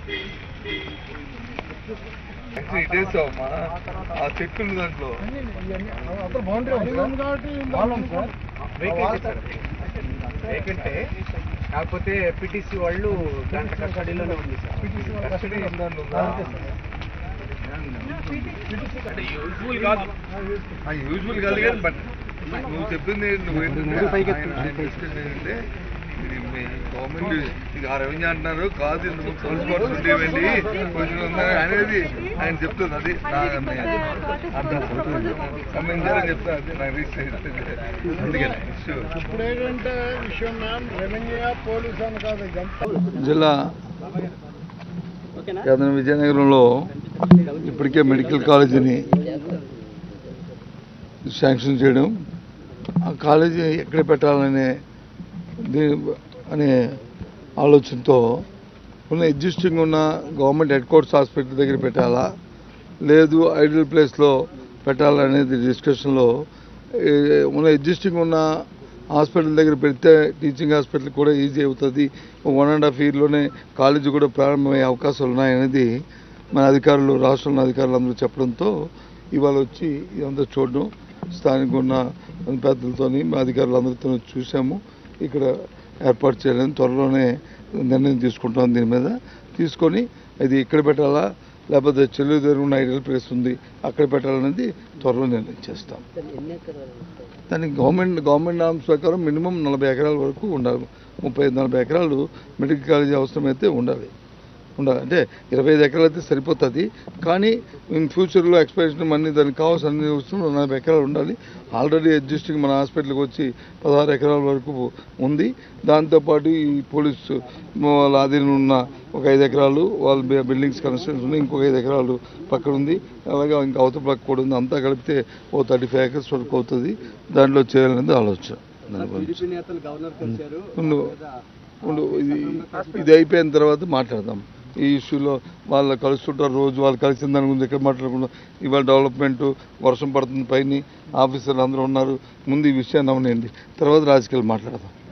ఇటేసావమ్మా ఆ చెక్కులు దాంట్లో వేకెంటే కాకపోతే పిటిసి వాళ్ళు దాంట్లో కస్టడీలోనే ఉంది సార్ కస్టడీ దాంట్లో ఉందా? ఆ యూజువల్ కాదు కానీ బట్ నువ్వు చెప్పింది నువ్వు ఏంటంటే ఆయన- ఆయన డిస్కషన్ ఏంటంటే ఇది మీ గవర్నమెంట్ ఇది ఆ రెవెన్యూ అంటున్నారు కాదు ఇందుకు పోలీస్ ఫోర్స్ ఉండేవండి కొంచెం ఉందని అనేది ఆయన చెప్తుంది అది నా అర్థం సంబంధించాలని చెప్తా అది నాకు రీచ్ అందుకని ఇష్యూ ఇప్పుడు ఏంటంటే విషయం మ్యామ్ రెవెన్యూ పోలీస్ అని కాదు ఇదంతా జిల్లా కేంద్రం విజయనగరంలో ఇప్పటికే మెడికల్ కాలేజీని శాంక్షన్ చేయడం ఆ కాలేజీ ఎక్కడ పెట్టాలనే దీని అనే ఆలోచనతో ఉన్న ఎగ్జిస్టింగ్ ఉన్న గవర్నమెంట్ హెడ్ క్వార్టర్స్ హాస్పిటల్ దగ్గర పెట్టాలా లేదు ఐడియల్ ప్లేస్లో పెట్టాలనేది డిస్కషన్లో ఏ, ఉన్న ఎగ్జిస్టింగ్ ఉన్న హాస్పిటల్ దగ్గర పెడితే టీచింగ్ హాస్పిటల్ కూడా ఈజీ అవుతుంది వన్ అండ్ హాఫ్ ఇయర్లోనే కాలేజీ కూడా ప్రారంభమయ్యే అవకాశాలు ఉన్నాయనేది మన అధికారులు రాష్ట్రంలో అధికారులు అందరూ చెప్పడంతో ఇవాళ వచ్చి ఇదంతా చూడడం స్థానిక ఉన్న పెద్దలతోని మా అధికారులు అందరితో చూసాము ఇక్కడ ఏర్పాటు చేయాలని త్వరలోనే నిర్ణయం తీసుకుంటాం దీని మీద తీసుకొని ఇది ఇక్కడ పెట్టాలా లేకపోతే చెల్లు దగ్గర ఐడియల్ ప్లేస్ ఉంది అక్కడ పెట్టాలనేది త్వరలో నిర్ణయం చేస్తాం దానికి గవర్నమెంట్ గవర్నమెంట్ నామ్స్ ప్రకారం మినిమం నలభై ఎకరాల వరకు ఉండాలి ముప్పై ఐదు నలభై ఎకరాలు మెడికల్ కాలేజీ అవసరమైతే ఉండాలి ఉండాలి అంటే ఇరవై ఐదు ఎకరాలు అయితే సరిపోతుంది కానీ ఇన్ ఫ్యూచర్లో ఎక్స్పెన్షన్ మనీ దానికి కావాల్సిన అన్ని వస్తువులు నలభై ఎకరాలు ఉండాలి ఆల్రెడీ ఎగ్జిస్టింగ్ మన హాస్పిటల్కి వచ్చి పదహారు ఎకరాల వరకు ఉంది దాంతోపాటు ఈ పోలీసు వాళ్ళ ఆధీనంలో ఉన్న ఒక ఐదు ఎకరాలు వాళ్ళ బి- బిల్డింగ్స్ కన్స్ట్రక్షన్స్ ఉన్నాయి ఇంకొక ఐదు ఎకరాలు పక్కన ఉంది అలాగే ఇంకా అవతల పక్క కూడా ఉంది అంతా కలిపితే ఓ థర్టీ ఫైవ్ ఎకర్స్ వరకు అవుతుంది దాంట్లో చేయాలనేది ఆలోచన దాని గురించి టీడీపీ నేతలు గవర్నర్ కలిశారు ఉండు ఉండు ఇది ఇది అయిపోయిన తర్వాత మాట్లాడదాం ఈ ఇష్యూలో వాళ్ళు కలుస్తుంటారు రోజు వాళ్ళు కలిసిన దాని గురించి ఎక్కడ మాట్లాడకుండా ఇవాళ డెవలప్మెంట్ వర్షం పడుతుంది పైన ఆఫీసర్లు అందరూ ఉన్నారు ముందు ఈ విషయాన్ని అవనండి తర్వాత రాజకీయాలు మాట్లాడదాం